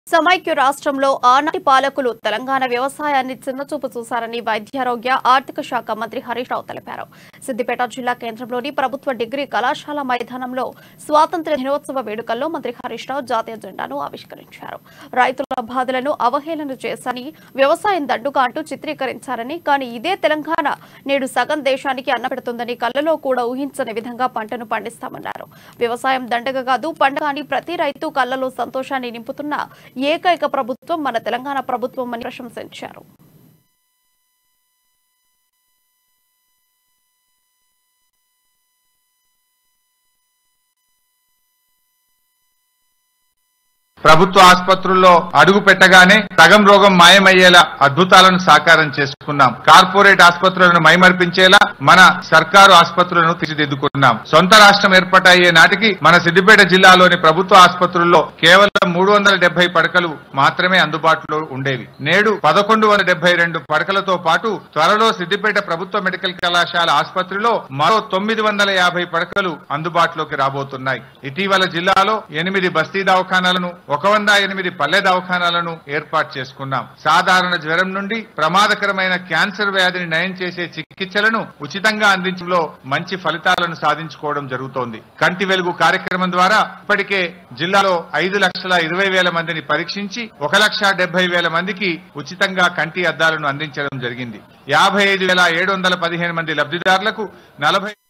సమైక్య రాష్ట్రంలో ఆనాటి పాలకులు తెలంగాణ వ్యవసాయాన్ని చిన్నచూపు చూశారని వైద్యారోగ్య ఆర్థిక శాఖ మంత్రి హరీష్ రావు తెలిపారు సిద్దిపేట జిల్లా కేంద్రంలోని ప్రభుత్వ డిగ్రీ కళాశాల మైదానంలో స్వాతంత్ర్య దినోత్సవ వేడుకల్లో మంత్రి హరీష్ రావు జాతీయ జెండాను ఆవిష్కరించారు రైతుల బాధలను అవహేళన చేశారని వ్యవసాయం దండుగా అంటూ చిత్రీకరించారని కానీ ఇదే తెలంగాణ నేడు సగం దేశానికి అన్నపెడుతుందని కళ్ళలో కూడా ఊహించని విధంగా పంటను పండిస్తామన్నారు వ్యవసాయం దండగ కాదు పండగ అని ప్రతి రైతు కళ్ళలో సంతోషాన్ని నింపుతున్న ఏకైక ప్రభుత్వం మన తెలంగాణ ప్రభుత్వం అని ప్రశంసించారు ప్రభుత్వ ఆసుపత్రుల్లో అడుగు పెట్టగానే సగం రోగం మాయమయ్యేలా అద్భుతాలను సాకారం చేసుకున్నాం కార్పొరేట్ ఆసుపత్రులను మైమర్పించేలా మన సర్కారు ఆసుపత్రులను తీర్చిదిద్దుకున్నాం సొంత రాష్ట్రం ఏర్పాటయ్యే నాటికి మన సిద్దిపేట జిల్లాలోని ప్రభుత్వ ఆసుపత్రుల్లో కేవలం మూడు వందల డెబ్బై పడకలు మాత్రమే అందుబాటులో ఉండేవి నేడు పదకొండు వందల డెబ్బై రెండు పడకలతో పాటు త్వరలో సిద్దిపేట ప్రభుత్వ మెడికల్ కళాశాల ఆసుపత్రిలో మరో తొమ్మిది వందల యాభై పడకలు అందుబాటులోకి రాబోతున్నాయి ఇటీవల జిల్లాలో ఎనిమిది బస్తీ దవాఖానాలను ఒక వంద ఎనిమిది పల్లె దవాఖానాలను ఏర్పాటు చేసుకున్నాం సాధారణ జ్వరం నుండి ప్రమాదకరమైన క్యాన్సర్ వ్యాధిని నయం చేసే చికిత్సలను ఉచితంగా అందించడంలో మంచి ఫలితాలను సాధించుకోవడం జరుగుతోంది కంటి వెలుగు కార్యక్రమం ద్వారా ఇప్పటికే జిల్లాలో ఐదు లక్షల ఇరవై వేల మందిని పరీక్షించి ఒక లక్ష డెబ్బై వేల మందికి ఉచితంగా కంటి అద్దాలను అందించడం జరిగింది యాభై ఐదు వేల ఏడు వందల పదిహేను మంది లబ్ధిదారులకు నలభై